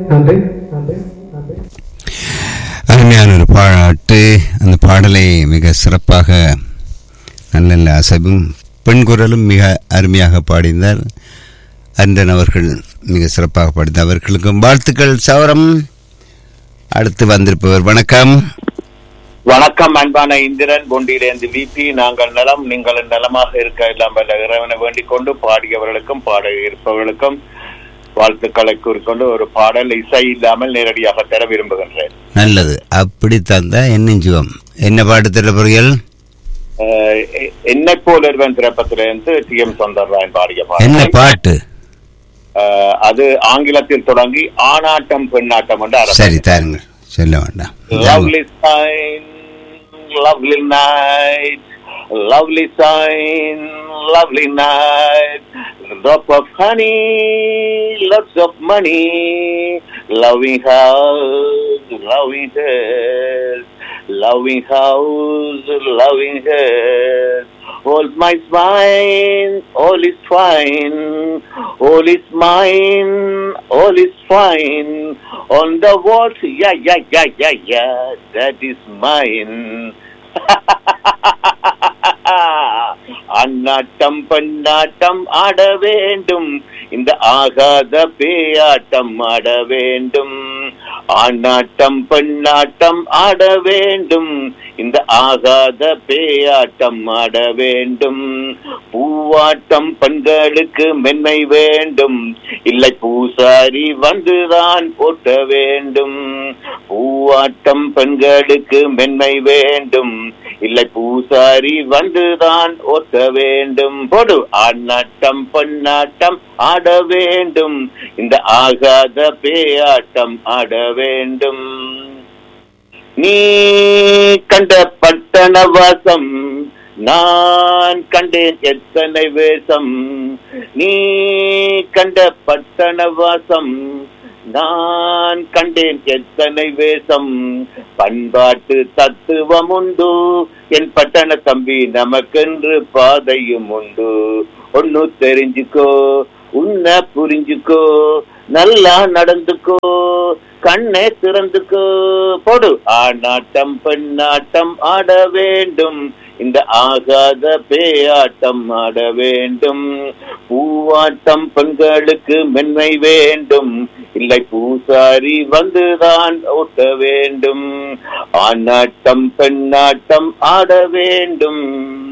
நன்றி நன்றி நன்றி அருமையான ஒரு பாட்டு அந்த பாடலை மிக சிறப்பாக நல்ல நல்ல அசைவும் பெண் குரலும் மிக அருமையாக பாடினார் அன்றன் அவர்கள் மிக சிறப்பாக பாடினார் அவர்களுக்கும் வாழ்த்துக்கள் சௌரம் அடுத்து வந்திருப்பவர் வணக்கம் வணக்கம் அன்பான இந்திரன் பொண்டியிலிருந்து விபி நாங்கள் நலம் நீங்கள் நலமாக இருக்க எல்லாம் வல்ல இறைவனை வேண்டிக் கொண்டு பாடியவர்களுக்கும் பாட இருப்பவர்களுக்கும் வாழ்த்துக்களை கூறிக்கொண்டு ஒரு பாடல் இசை இல்லாமல் நேரடியாக தர விரும்புகின்றேன் நல்லது அப்படி தந்தா என்னெஞ்சுவம் என்ன பாட்டு திரைப்பொறிகள் அஹ் எ- என்னை போல் ஒருவன் திரைப்படத்திலிருந்து டி எம் சௌந்தரராயன் பாடிய என்ன பாடல் பாட்டு அஹ் அது ஆங்கிலத்தில் தொடங்கி ஆணாட்டம் பெண்ணாட்டம் என்று சரி ஆரம்பிக்கும் தாருங்கள் சொல்ல வேண்டாம் Lovely sign, lovely night, lovely sign, lovely night. Drop of honey, lots of money, loving house, loving her, loving house, loving her. All my spine, all is fine, all is mine, all is fine. On the walls, yeah, yeah, yeah, yeah, yeah, that is mine. அந்நாட்டம் பெண்ணாட்டம் ஆட வேண்டும் இந்த ஆகாத பேயாட்டம் ஆட வேண்டும் ஆணாட்டம் பெண்ணாட்டம் ஆட வேண்டும் இந்த ஆகாத பேயாட்டம் ஆட வேண்டும் பூவாட்டம் பெண்களுக்கு மென்மை வேண்டும் இல்லை பூசாரி வந்துதான் போட்ட வேண்டும் பூவாட்டம் பெண்களுக்கு மென்மை வேண்டும் இல்லை பூசாரி வந்துதான் ஒத்த வேண்டும் பொடு ஆணாட்டம் பெண்ணாட்டம் ஆட வேண்டும் இந்த ஆகாத பேயாட்டம் ஆட வேண்டும் நீ கண்ட பட்டண வாசம் நான் கண்டேன் எத்தனை வேஷம் நீ கண்ட பட்டண வாசம் நான் கண்டேன் எத்தனை வேஷம் பண்பாட்டு தத்துவம் உண்டு என் பட்டண தம்பி நமக்கென்று பாதையும் உண்டு ஒன்னு தெரிஞ்சுக்கோ உன்னை புரிஞ்சுக்கோ நல்லா நடந்துக்கோ கண்ணை திறந்துக்கோ போடு ஆணாட்டம் பெண்ணாட்டம் ஆட வேண்டும் இந்த ஆகாத பேயாட்டம் ஆட வேண்டும் பூவாட்டம் பெண்களுக்கு மென்மை வேண்டும் இல்லை பூசாரி வந்துதான் ஓட்ட வேண்டும் ஆணாட்டம் பெண்ணாட்டம் ஆட வேண்டும்